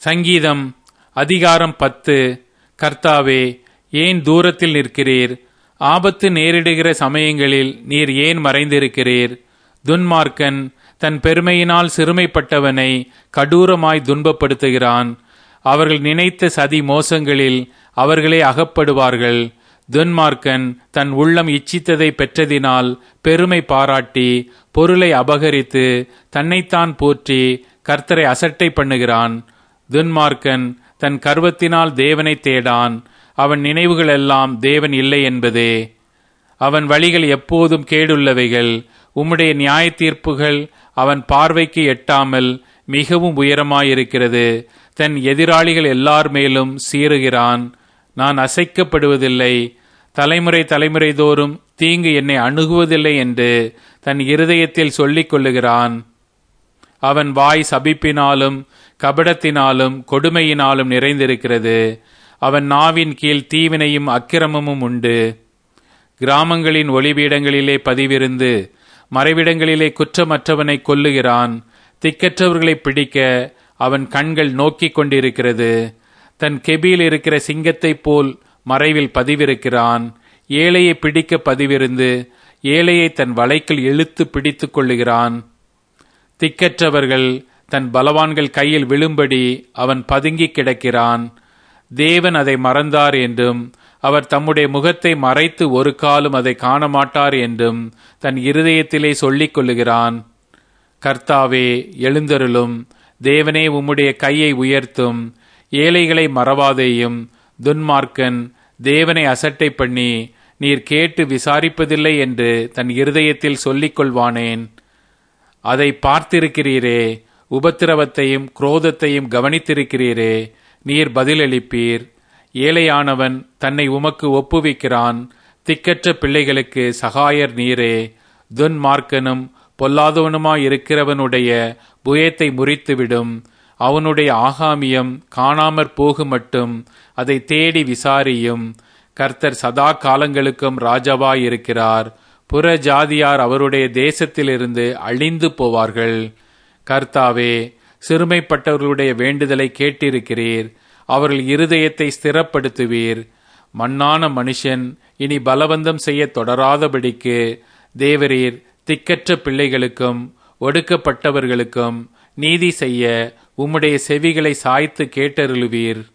சங்கீதம் அதிகாரம் பத்து கர்த்தாவே ஏன் தூரத்தில் நிற்கிறீர் ஆபத்து நேரிடுகிற சமயங்களில் நீர் ஏன் மறைந்திருக்கிறீர் துன்மார்க்கன் தன் பெருமையினால் சிறுமைப்பட்டவனை கடூரமாய் துன்பப்படுத்துகிறான் அவர்கள் நினைத்த சதி மோசங்களில் அவர்களே அகப்படுவார்கள் துன்மார்க்கன் தன் உள்ளம் இச்சித்ததை பெற்றதினால் பெருமை பாராட்டி பொருளை அபகரித்து தன்னைத்தான் போற்றி கர்த்தரை அசட்டை பண்ணுகிறான் துன்மார்க்கன் தன் கர்வத்தினால் தேவனை தேடான் அவன் நினைவுகளெல்லாம் தேவன் இல்லை என்பதே அவன் வழிகள் எப்போதும் கேடுள்ளவைகள் உம்முடைய நியாய தீர்ப்புகள் அவன் பார்வைக்கு எட்டாமல் மிகவும் உயரமாயிருக்கிறது தன் எதிராளிகள் எல்லார் மேலும் சீறுகிறான் நான் அசைக்கப்படுவதில்லை தலைமுறை தலைமுறை தோறும் தீங்கு என்னை அணுகுவதில்லை என்று தன் இருதயத்தில் சொல்லிக் கொள்ளுகிறான் அவன் வாய் சபிப்பினாலும் கபடத்தினாலும் கொடுமையினாலும் நிறைந்திருக்கிறது அவன் நாவின் கீழ் தீவினையும் அக்கிரமமும் உண்டு கிராமங்களின் ஒளிபீடங்களிலே பதிவிருந்து மறைவிடங்களிலே குற்றமற்றவனை கொல்லுகிறான் திக்கற்றவர்களை பிடிக்க அவன் கண்கள் நோக்கிக் கொண்டிருக்கிறது தன் கெபியில் இருக்கிற சிங்கத்தைப் போல் மறைவில் பதிவிருக்கிறான் ஏழையை பிடிக்க பதிவிருந்து ஏழையை தன் வலைக்குள் இழுத்து பிடித்துக் கொள்ளுகிறான் திக்கற்றவர்கள் தன் பலவான்கள் கையில் விழும்படி அவன் பதுங்கி கிடக்கிறான் தேவன் அதை மறந்தார் என்றும் அவர் தம்முடைய முகத்தை மறைத்து ஒரு காலம் அதை காண மாட்டார் என்றும் தன் இருதயத்திலே சொல்லிக் கொள்ளுகிறான் கர்த்தாவே எழுந்தருளும் தேவனே உம்முடைய கையை உயர்த்தும் ஏழைகளை மறவாதேயும் துன்மார்க்கன் தேவனை அசட்டை பண்ணி நீர் கேட்டு விசாரிப்பதில்லை என்று தன் இருதயத்தில் சொல்லிக் கொள்வானேன் அதை பார்த்திருக்கிறீரே உபத்திரவத்தையும் குரோதத்தையும் கவனித்திருக்கிறீரே நீர் பதிலளிப்பீர் ஏழையானவன் தன்னை உமக்கு ஒப்புவிக்கிறான் திக்கற்ற பிள்ளைகளுக்கு சகாயர் நீரே துன்மார்க்கனும் பொல்லாதவனுமாயிருக்கிறவனுடைய புயத்தை முறித்துவிடும் அவனுடைய ஆகாமியம் காணாமற் போகு மட்டும் அதை தேடி விசாரியும் கர்த்தர் சதா காலங்களுக்கும் ராஜாவாயிருக்கிறார் புற ஜாதியார் அவருடைய தேசத்திலிருந்து அழிந்து போவார்கள் கர்த்தாவே சிறுமைப்பட்டவர்களுடைய வேண்டுதலை கேட்டிருக்கிறீர் அவர்கள் இருதயத்தை ஸ்திரப்படுத்துவீர் மண்ணான மனுஷன் இனி பலவந்தம் செய்ய தொடராதபடிக்கு தேவரீர் திக்கற்ற பிள்ளைகளுக்கும் ஒடுக்கப்பட்டவர்களுக்கும் நீதி செய்ய உம்முடைய செவிகளை சாய்த்து கேட்டருளுவீர்